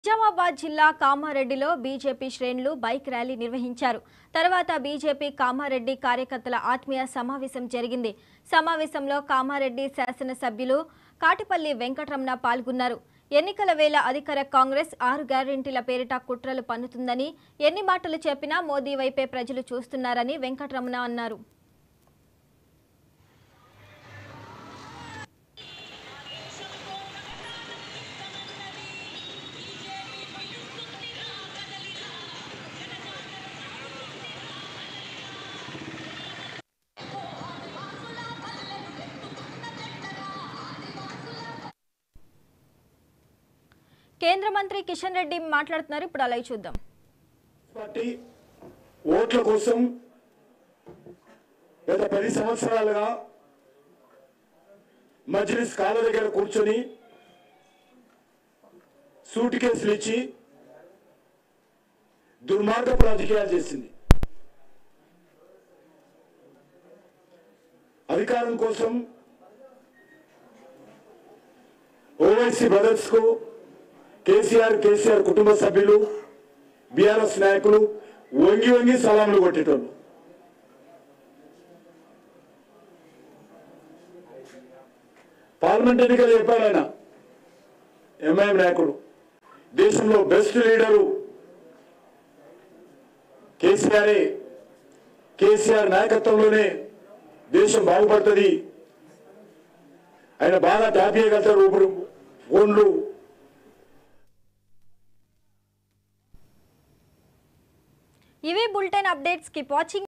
నిజామాబాద్ జిల్లా కామారెడ్డిలో బీజేపీ శ్రేణులు బైక్ ర్యాలీ నిర్వహించారు తర్వాత బీజేపీ కామారెడ్డి కార్యకర్తల ఆత్మీయ సమావేశం జరిగింది సమావేశంలో కామారెడ్డి శాసనసభ్యులు కాటిపల్లి వెంకటరమణ పాల్గొన్నారు ఎన్నికల వేళ అధికార కాంగ్రెస్ ఆరు గ్యారెంటీల పేరిట కుట్రలు పన్నుతుందని ఎన్ని మాటలు చెప్పినా మోదీ వైపే ప్రజలు చూస్తున్నారని వెంకటరమణ అన్నారు కేంద్ర మంత్రి కిషన్ రెడ్డి మాట్లాడుతున్నారు ఇప్పుడు అలాగే చూద్దాం పార్టీ ఓట్ల కోసం గత పది సంవత్సరాలుగా మజ్లిస్ కాళ్ళ దగ్గర కూర్చొని సూట్ కేసులు ఇచ్చి దుర్మార్గపు రాజకీయాలు చేసింది అధికారం కోసం ఓవైసీ బ్రదర్స్ కు కేసీఆర్ కేసీఆర్ కుటుంబ సభ్యులు బీఆర్ఎస్ నాయకులు వంగి వంగి సలాంలు కొట్టేటోళ్ళు పార్లమెంట్ ఎన్నికలు చెప్పాడు ఆయన ఎంఐఎం నాయకుడు దేశంలో బెస్ట్ లీడరు కేసీఆర్ కేసీఆర్ నాయకత్వంలోనే దేశం బాగుపడుతుంది ఆయన బాగా ట్యాప్ చేయగలుగుతారు ఇప్పుడు ఫోన్లు ఇవే బులెటిన్ అప్డేట్స్ కీప్ వాచింగ్